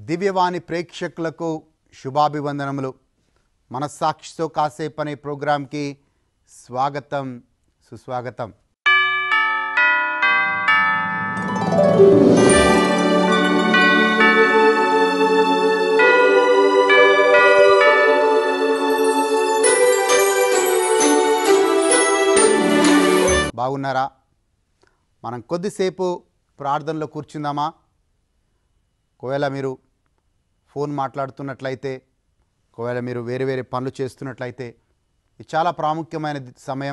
దివ్యవాణి ప్రేక్షకులకు శుభాభివందనములు మనస్సాక్షితో కాసేపు అనే ప్రోగ్రాంకి స్వాగతం సుస్వాగతం బాగున్నారా మనం కొద్దిసేపు ప్రార్థనలో కూర్చుందామా ఒకవేళ మీరు ఫోన్ మాట్లాడుతున్నట్లయితే ఒకవేళ మీరు వేరే వేరే పనులు చేస్తున్నట్లయితే ఇది చాలా ప్రాముఖ్యమైన ది- సమయం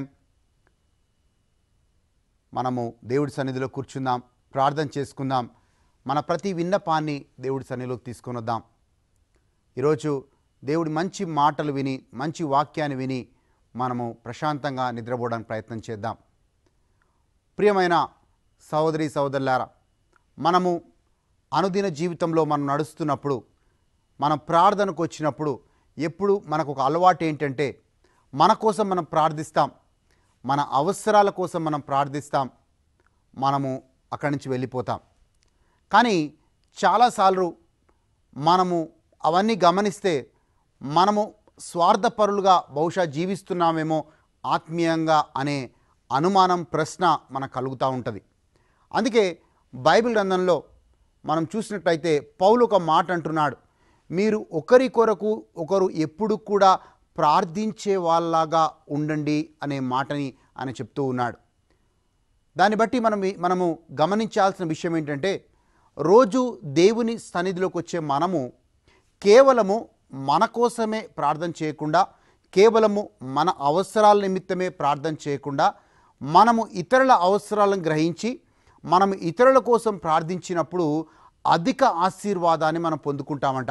మనము దేవుడి సన్నిధిలో కూర్చుందాం ప్రార్థన చేసుకుందాం మన ప్రతి విన్నపాన్ని దేవుడి సన్నిధిలోకి తీసుకొని వద్దాం ఈరోజు దేవుడి మంచి మాటలు విని మంచి వాక్యాన్ని విని మనము ప్రశాంతంగా నిద్రపోవడానికి ప్రయత్నం చేద్దాం ప్రియమైన సహోదరి సహోదరులారా మనము అనుదిన జీవితంలో మనం నడుస్తున్నప్పుడు మనం ప్రార్థనకు వచ్చినప్పుడు ఎప్పుడు మనకు ఒక అలవాటు ఏంటంటే మన కోసం మనం ప్రార్థిస్తాం మన అవసరాల కోసం మనం ప్రార్థిస్తాం మనము అక్కడి నుంచి వెళ్ళిపోతాం కానీ చాలాసార్లు మనము అవన్నీ గమనిస్తే మనము స్వార్థపరులుగా బహుశా జీవిస్తున్నామేమో ఆత్మీయంగా అనే అనుమానం ప్రశ్న మనకు కలుగుతూ ఉంటుంది అందుకే బైబిల్ గ్రంథంలో మనం చూసినట్లయితే పౌలు ఒక మాట అంటున్నాడు మీరు ఒకరి కొరకు ఒకరు ఎప్పుడు కూడా ప్రార్థించే వాళ్ళలాగా ఉండండి అనే మాటని ఆయన చెప్తూ ఉన్నాడు దాన్ని బట్టి మనం మనము గమనించాల్సిన విషయం ఏంటంటే రోజు దేవుని సన్నిధిలోకి వచ్చే మనము కేవలము మన కోసమే ప్రార్థన చేయకుండా కేవలము మన అవసరాల నిమిత్తమే ప్రార్థన చేయకుండా మనము ఇతరుల అవసరాలను గ్రహించి మనం ఇతరుల కోసం ప్రార్థించినప్పుడు అధిక ఆశీర్వాదాన్ని మనం పొందుకుంటామంట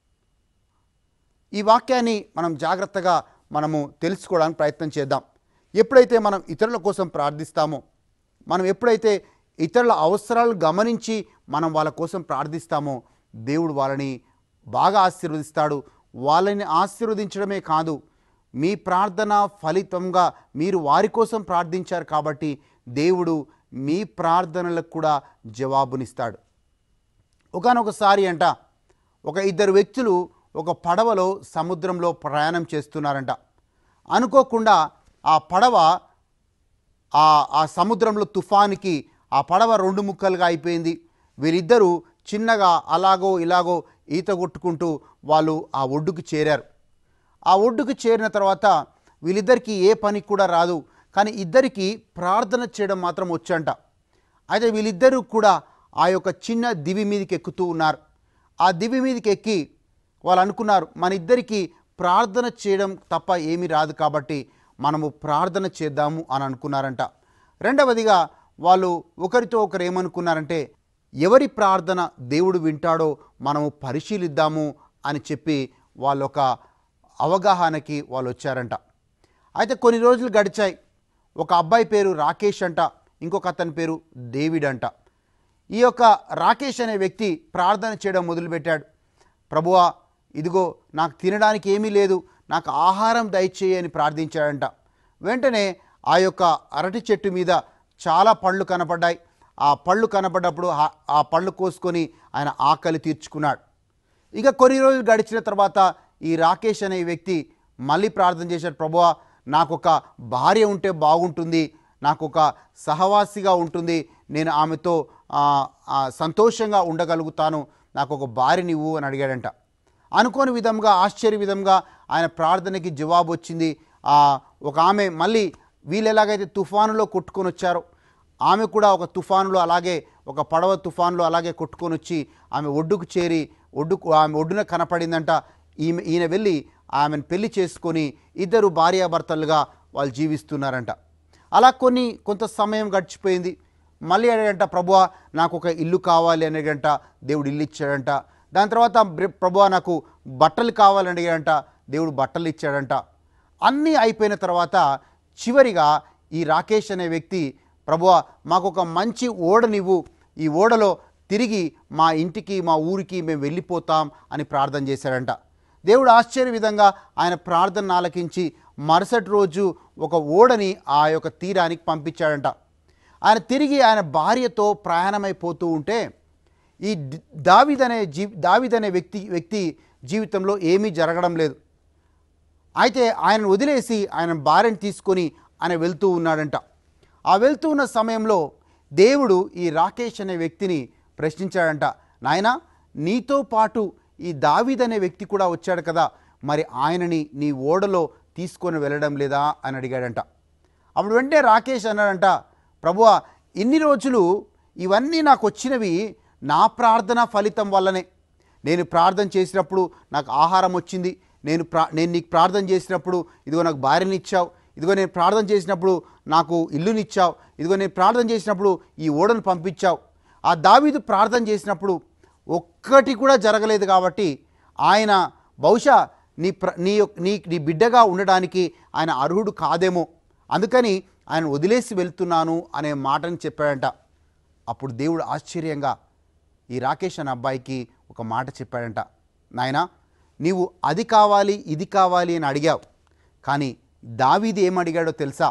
ఈ వాక్యాన్ని మనం జాగ్రత్తగా మనము తెలుసుకోవడానికి ప్రయత్నం చేద్దాం ఎప్పుడైతే మనం ఇతరుల కోసం ప్రార్థిస్తామో మనం ఎప్పుడైతే ఇతరుల అవసరాలు గమనించి మనం వాళ్ళ కోసం ప్రార్థిస్తామో దేవుడు వాళ్ళని బాగా ఆశీర్వదిస్తాడు వాళ్ళని ఆశీర్వదించడమే కాదు మీ ప్రార్థన ఫలితంగా మీరు వారి కోసం ప్రార్థించారు కాబట్టి దేవుడు మీ ప్రార్థనలకు కూడా జవాబునిస్తాడు ఒకనొకసారి అంట ఒక ఇద్దరు వ్యక్తులు ఒక పడవలో సముద్రంలో ప్రయాణం చేస్తున్నారంట అనుకోకుండా ఆ పడవ ఆ ఆ సముద్రంలో తుఫానికి ఆ పడవ రెండు ముక్కలుగా అయిపోయింది వీరిద్దరూ చిన్నగా అలాగో ఇలాగో ఈత కొట్టుకుంటూ వాళ్ళు ఆ ఒడ్డుకు చేరారు ఆ ఒడ్డుకు చేరిన తర్వాత వీళ్ళిద్దరికీ ఏ పని కూడా రాదు కానీ ఇద్దరికి ప్రార్థన చేయడం మాత్రం వచ్చంట అయితే వీళ్ళిద్దరూ కూడా ఆ యొక్క చిన్న దివి మీదకి ఎక్కుతూ ఉన్నారు ఆ దివి మీదకి ఎక్కి వాళ్ళు అనుకున్నారు మన ఇద్దరికి ప్రార్థన చేయడం తప్ప ఏమీ రాదు కాబట్టి మనము ప్రార్థన చేద్దాము అని అనుకున్నారంట రెండవదిగా వాళ్ళు ఒకరితో ఒకరు ఏమనుకున్నారంటే ఎవరి ప్రార్థన దేవుడు వింటాడో మనము పరిశీలిద్దాము అని చెప్పి వాళ్ళొక అవగాహనకి వాళ్ళు వచ్చారంట అయితే కొన్ని రోజులు గడిచాయి ఒక అబ్బాయి పేరు రాకేష్ అంట ఇంకొక అతని పేరు డేవిడ్ అంట ఈ యొక్క రాకేష్ అనే వ్యక్తి ప్రార్థన చేయడం మొదలుపెట్టాడు ప్రభువా ఇదిగో నాకు తినడానికి ఏమీ లేదు నాకు ఆహారం దయచేయి అని ప్రార్థించాడంట వెంటనే ఆ యొక్క అరటి చెట్టు మీద చాలా పళ్ళు కనపడ్డాయి ఆ పళ్ళు కనపడ్డప్పుడు ఆ- ఆ పళ్ళు కోసుకొని ఆయన ఆకలి తీర్చుకున్నాడు ఇక కొన్ని రోజులు గడిచిన తర్వాత ఈ రాకేష్ అనే వ్యక్తి మళ్ళీ ప్రార్థన చేశాడు ప్రభువా నాకు ఒక భార్య ఉంటే బాగుంటుంది నాకు ఒక సహవాసిగా ఉంటుంది నేను ఆమెతో ఆ, ఆ, సంతోషంగా ఉండగలుగుతాను నాకు ఒక భార్యని ఇవ్వు అని అడిగాడంట అనుకోని విధంగా ఆశ్చర్య విధంగా ఆయన ప్రార్థనకి జవాబు వచ్చింది ఆ, ఒక ఆమె మళ్ళీ వీళ్ళు ఎలాగైతే తుఫానులో కొట్టుకొని వచ్చారో ఆమె కూడా ఒక తుఫానులో అలాగే ఒక పడవ తుఫానులో అలాగే కొట్టుకొని వచ్చి ఆమె ఒడ్డుకు చేరి ఒడ్డుకు ఆమె ఒడ్డున కనపడిందంట ఈమె ఈయన వెళ్ళి ఆమెను పెళ్లి చేసుకొని ఇద్దరు భార్యాభర్తలుగా వాళ్ళు జీవిస్తున్నారంట అలా కొన్ని కొంత సమయం గడిచిపోయింది మళ్ళీ అడిగంట ప్రభువా నాకు ఒక ఇల్లు కావాలి అని అడిగంట దేవుడు ఇల్లు ఇచ్చాడంట దాని తర్వాత బ్ర- ప్రభువా నాకు బట్టలు కావాలని అడిగాడంట దేవుడు బట్టలు ఇచ్చాడంట అన్నీ అయిపోయిన తర్వాత చివరిగా ఈ రాకేష్ అనే వ్యక్తి ప్రభువా మాకు ఒక మంచి ఓడనివ్వు ఈ ఓడలో తిరిగి మా ఇంటికి మా ఊరికి మేము వెళ్ళిపోతాం అని ప్రార్థన చేశాడంట దేవుడు ఆశ్చర్య విధంగా ఆయన ప్రార్థన ఆలకించి మరుసటి రోజు ఒక ఓడని ఆ యొక్క తీరానికి పంపించాడంట ఆయన తిరిగి ఆయన భార్యతో ప్రయాణమైపోతూ ఉంటే ఈ డి- దావీద్ అనే జీ దావీద్ అనే వ్యక్తి వ్యక్తి జీవితంలో ఏమీ జరగడం లేదు అయితే ఆయనను వదిలేసి ఆయన భార్యను తీసుకొని ఆయన వెళ్తూ ఉన్నాడంట ఆ వెళ్తూ ఉన్న సమయంలో దేవుడు ఈ రాకేష్ అనే వ్యక్తిని ప్రశ్నించాడంట నాయనా నీతో పాటు ఈ దావీద్ అనే వ్యక్తి కూడా వచ్చాడు కదా మరి ఆయనని నీ ఓడలో తీసుకొని వెళ్ళడం లేదా అని అడిగాడంట అప్పుడు వెంటనే రాకేష్ అన్నాడంట ప్రభువా ఇన్ని రోజులు ఇవన్నీ నాకు వచ్చినవి నా ప్రార్థన ఫలితం వల్లనే నేను ప్రార్థన చేసినప్పుడు నాకు ఆహారం వచ్చింది నేను ప్రా నేను నీకు ప్రార్థన చేసినప్పుడు ఇదిగో నాకు భార్యని ఇచ్చావు ఇదిగో నేను ప్రార్థన చేసినప్పుడు నాకు ఇల్లునిచ్చావు ఇదిగో నేను ప్రార్థన చేసినప్పుడు ఈ ఓడను పంపించావు ఆ దావీదు ప్రార్థన చేసినప్పుడు ఒక్కటి కూడా జరగలేదు కాబట్టి ఆయన బహుశా నీ ప్ర నీ యొక్క- నీ నీ బిడ్డగా ఉండడానికి ఆయన అర్హుడు కాదేమో అందుకని ఆయన వదిలేసి వెళ్తున్నాను అనే మాటని చెప్పాడంట అప్పుడు దేవుడు ఆశ్చర్యంగా ఈ రాకేష్ అనే అబ్బాయికి ఒక మాట చెప్పాడంట నాయనా నీవు అది కావాలి ఇది కావాలి అని అడిగావు కానీ దావీది ఏం అడిగాడో తెలుసా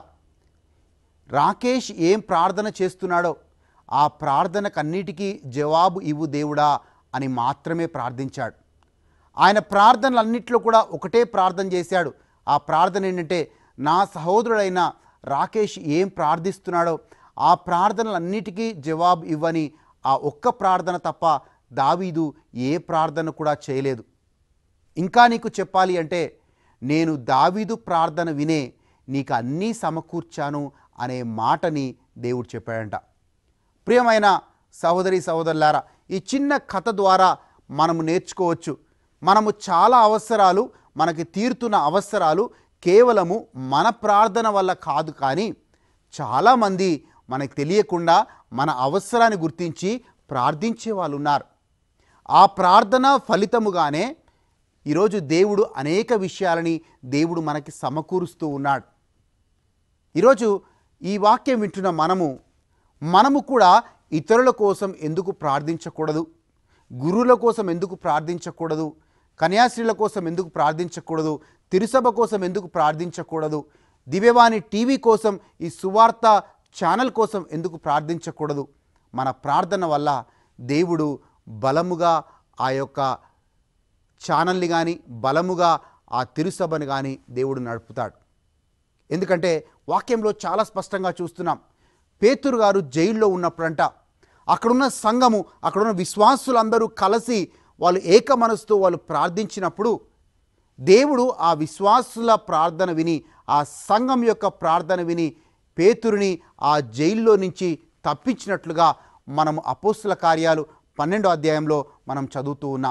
రాకేష్ ఏం ప్రార్థన చేస్తున్నాడో ఆ ప్రార్థనకన్నిటికీ జవాబు ఇవ్వు దేవుడా అని మాత్రమే ప్రార్థించాడు ఆయన ప్రార్థనలన్నింటిలో కూడా ఒకటే ప్రార్థన చేశాడు ఆ ప్రార్థన ఏంటంటే నా సహోదరుడైన రాకేష్ ఏం ప్రార్థిస్తున్నాడో ఆ ప్రార్థనలన్నిటికీ జవాబు ఇవ్వని ఆ ఒక్క ప్రార్థన తప్ప దావీదు ఏ ప్రార్థన కూడా చేయలేదు ఇంకా నీకు చెప్పాలి అంటే నేను దావీదు ప్రార్థన వినే నీకు అన్నీ సమకూర్చాను అనే మాటని దేవుడు చెప్పాడంట ప్రియమైన సహోదరి సహోదరులారా ఈ చిన్న కథ ద్వారా మనము నేర్చుకోవచ్చు మనము చాలా అవసరాలు మనకి తీరుతున్న అవసరాలు కేవలము మన ప్రార్థన వల్ల కాదు కానీ చాలామంది మనకు తెలియకుండా మన అవసరాన్ని గుర్తించి ప్రార్థించే వాళ్ళు ఉన్నారు ఆ ప్రార్థన ఫలితముగానే ఈరోజు దేవుడు అనేక విషయాలని దేవుడు మనకి సమకూరుస్తూ ఉన్నాడు ఈరోజు ఈ వాక్యం వింటున్న మనము మనము కూడా ఇతరుల కోసం ఎందుకు ప్రార్థించకూడదు గురువుల కోసం ఎందుకు ప్రార్థించకూడదు కన్యాశ్రీల కోసం ఎందుకు ప్రార్థించకూడదు తిరుసభ కోసం ఎందుకు ప్రార్థించకూడదు దివ్యవాణి టీవీ కోసం ఈ సువార్త ఛానల్ కోసం ఎందుకు ప్రార్థించకూడదు మన ప్రార్థన వల్ల దేవుడు బలముగా ఆ యొక్క ఛానల్ని కానీ బలముగా ఆ తిరుసభని కానీ దేవుడు నడుపుతాడు ఎందుకంటే వాక్యంలో చాలా స్పష్టంగా చూస్తున్నాం పేతురు గారు జైల్లో ఉన్నప్పుడంట అక్కడున్న సంఘము అక్కడున్న విశ్వాసులందరూ కలిసి వాళ్ళు ఏక మనసుతో వాళ్ళు ప్రార్థించినప్పుడు దేవుడు ఆ విశ్వాసుల ప్రార్థన విని ఆ సంఘం యొక్క ప్రార్థన విని పేతురుని ఆ జైల్లో నుంచి తప్పించినట్లుగా మనము అపోస్తుల కార్యాలు పన్నెండో అధ్యాయంలో మనం చదువుతూ ఉన్నాం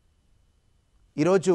ఈరోజు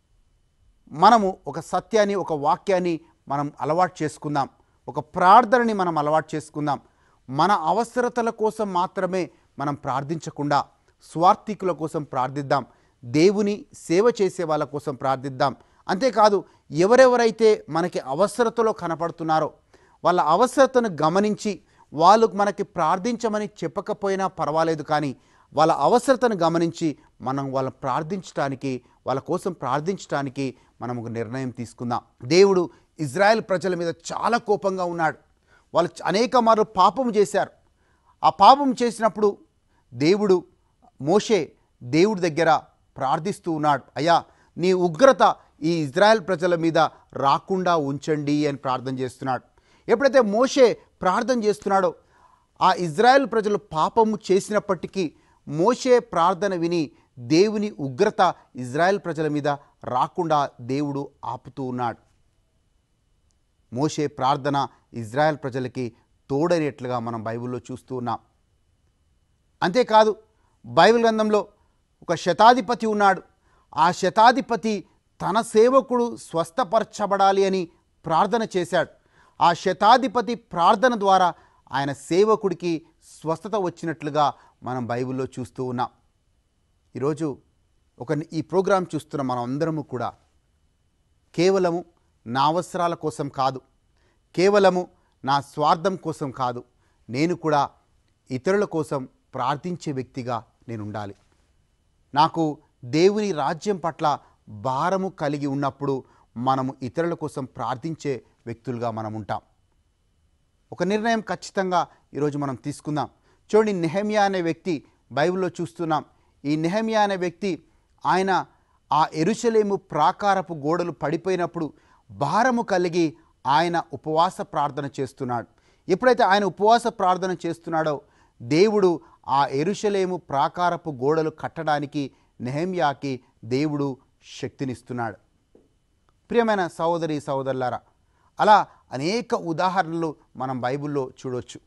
మనము ఒక సత్యాన్ని ఒక వాక్యాన్ని మనం అలవాటు చేసుకుందాం ఒక ప్రార్థనని మనం అలవాటు చేసుకుందాం మన అవసరతల కోసం మాత్రమే మనం ప్రార్థించకుండా స్వార్థికుల కోసం ప్రార్థిద్దాం దేవుని సేవ చేసే వాళ్ళ కోసం ప్రార్థిద్దాం అంతేకాదు ఎవరెవరైతే మనకి అవసరతలో కనపడుతున్నారో వాళ్ళ అవసరతను గమనించి వాళ్ళు మనకి ప్రార్థించమని చెప్పకపోయినా పర్వాలేదు కానీ వాళ్ళ అవసరతను గమనించి మనం వాళ్ళని ప్రార్థించడానికి వాళ్ళ కోసం ప్రార్థించడానికి మనం ఒక నిర్ణయం తీసుకుందాం దేవుడు ఇజ్రాయెల్ ప్రజల మీద చాలా కోపంగా ఉన్నాడు వాళ్ళు అనేక మార్లు పాపం చేశారు ఆ పాపం చేసినప్పుడు దేవుడు మోషే దేవుడి దగ్గర ప్రార్థిస్తూ ఉన్నాడు అయ్యా నీ ఉగ్రత ఈ ఇజ్రాయెల్ ప్రజల మీద రాకుండా ఉంచండి అని ప్రార్థన చేస్తున్నాడు ఎప్పుడైతే మోషే ప్రార్థన చేస్తున్నాడో ఆ ఇజ్రాయెల్ ప్రజలు పాపము చేసినప్పటికీ మోషే ప్రార్థన విని దేవుని ఉగ్రత ఇజ్రాయెల్ ప్రజల మీద రాకుండా దేవుడు ఆపుతూ ఉన్నాడు మోషే ప్రార్థన ఇజ్రాయెల్ ప్రజలకి తోడనేట్లుగా మనం బైబిల్లో చూస్తూ ఉన్నాం అంతేకాదు బైబిల్ గ్రంథంలో ఒక శతాధిపతి ఉన్నాడు ఆ శతాధిపతి తన సేవకుడు స్వస్థపరచబడాలి అని ప్రార్థన చేశాడు ఆ శతాధిపతి ప్రార్థన ద్వారా ఆయన సేవకుడికి స్వస్థత వచ్చినట్లుగా మనం బైబిల్లో చూస్తూ ఉన్నాం ఈరోజు ఒక ఈ ప్రోగ్రాం చూస్తున్న మనం అందరము కూడా కేవలము నా అవసరాల కోసం కాదు కేవలము నా స్వార్థం కోసం కాదు నేను కూడా ఇతరుల కోసం ప్రార్థించే వ్యక్తిగా నేను ఉండాలి నాకు దేవుని రాజ్యం పట్ల భారము కలిగి ఉన్నప్పుడు మనము ఇతరుల కోసం ప్రార్థించే వ్యక్తులుగా మనం ఉంటాం ఒక నిర్ణయం ఖచ్చితంగా ఈరోజు మనం తీసుకుందాం చూడండి నెహమ్యా అనే వ్యక్తి బైబిల్లో చూస్తున్నాం ఈ నెహమియా అనే వ్యక్తి ఆయన ఆ ఎరుషలేము ప్రాకారపు గోడలు పడిపోయినప్పుడు భారము కలిగి ఆయన ఉపవాస ప్రార్థన చేస్తున్నాడు ఎప్పుడైతే ఆయన ఉపవాస ప్రార్థన చేస్తున్నాడో దేవుడు ఆ ఎరుషలేము ప్రాకారపు గోడలు కట్టడానికి నెహమ్యాకి దేవుడు శక్తినిస్తున్నాడు ప్రియమైన సహోదరి సహోదరులారా అలా అనేక ఉదాహరణలు మనం బైబిల్లో చూడొచ్చు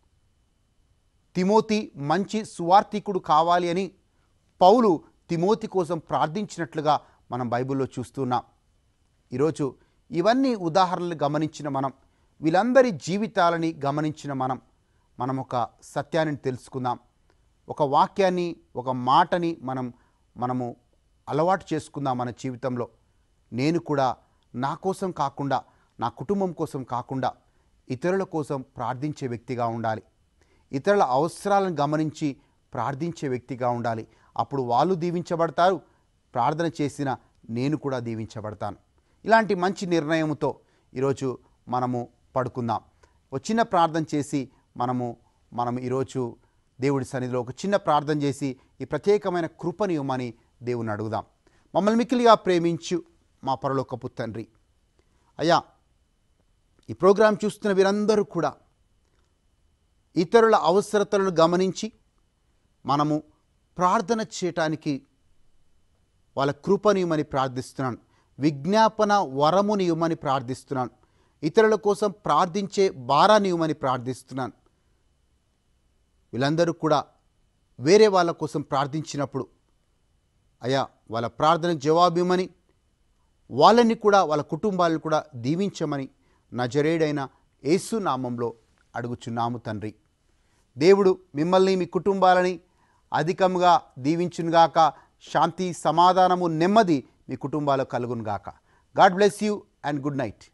తిమోతి మంచి సువార్థికుడు కావాలి అని పౌలు తిమోతి కోసం ప్రార్థించినట్లుగా మనం బైబిల్లో చూస్తున్నాం ఈరోజు ఇవన్నీ ఉదాహరణలు గమనించిన మనం వీళ్ళందరి జీవితాలని గమనించిన మనం మనం ఒక సత్యాన్ని తెలుసుకుందాం ఒక వాక్యాన్ని ఒక మాటని మనం మనము అలవాటు చేసుకుందాం మన జీవితంలో నేను కూడా నా కోసం కాకుండా నా కుటుంబం కోసం కాకుండా ఇతరుల కోసం ప్రార్థించే వ్యక్తిగా ఉండాలి ఇతరుల అవసరాలను గమనించి ప్రార్థించే వ్యక్తిగా ఉండాలి అప్పుడు వాళ్ళు దీవించబడతారు ప్రార్థన చేసిన నేను కూడా దీవించబడతాను ఇలాంటి మంచి నిర్ణయంతో ఈరోజు మనము పడుకుందాం ఒక చిన్న ప్రార్థన చేసి మనము మనం ఈరోజు దేవుడి సన్నిధిలో ఒక చిన్న ప్రార్థన చేసి ఈ ప్రత్యేకమైన కృపని ఇవ్వమని దేవుని అడుగుదాం మమ్మల్ని మిక్కిలిగా ప్రేమించు మా పరలోకపు తండ్రి అయ్యా ఈ ప్రోగ్రాం చూస్తున్న వీరందరూ కూడా ఇతరుల అవసరతలను గమనించి మనము ప్రార్థన చేయటానికి వాళ్ళ కృపనియమని ప్రార్థిస్తున్నాను విజ్ఞాపన వరముని ఇవ్వమని ప్రార్థిస్తున్నాను ఇతరుల కోసం ప్రార్థించే భారాన్ని ఇవ్వమని ప్రార్థిస్తున్నాను వీళ్ళందరూ కూడా వేరే వాళ్ళ కోసం ప్రార్థించినప్పుడు అయ్యా వాళ్ళ ప్రార్థనకు జవాబు ఇవ్వమని వాళ్ళని కూడా వాళ్ళ కుటుంబాలను కూడా దీవించమని నజరేడైన యేసు నామంలో అడుగుచున్నాము తండ్రి దేవుడు మిమ్మల్ని మీ కుటుంబాలని అధికంగా దీవించునుగాక శాంతి సమాధానము నెమ్మది మీ కుటుంబాలకు కలుగునుగాక God bless you and good night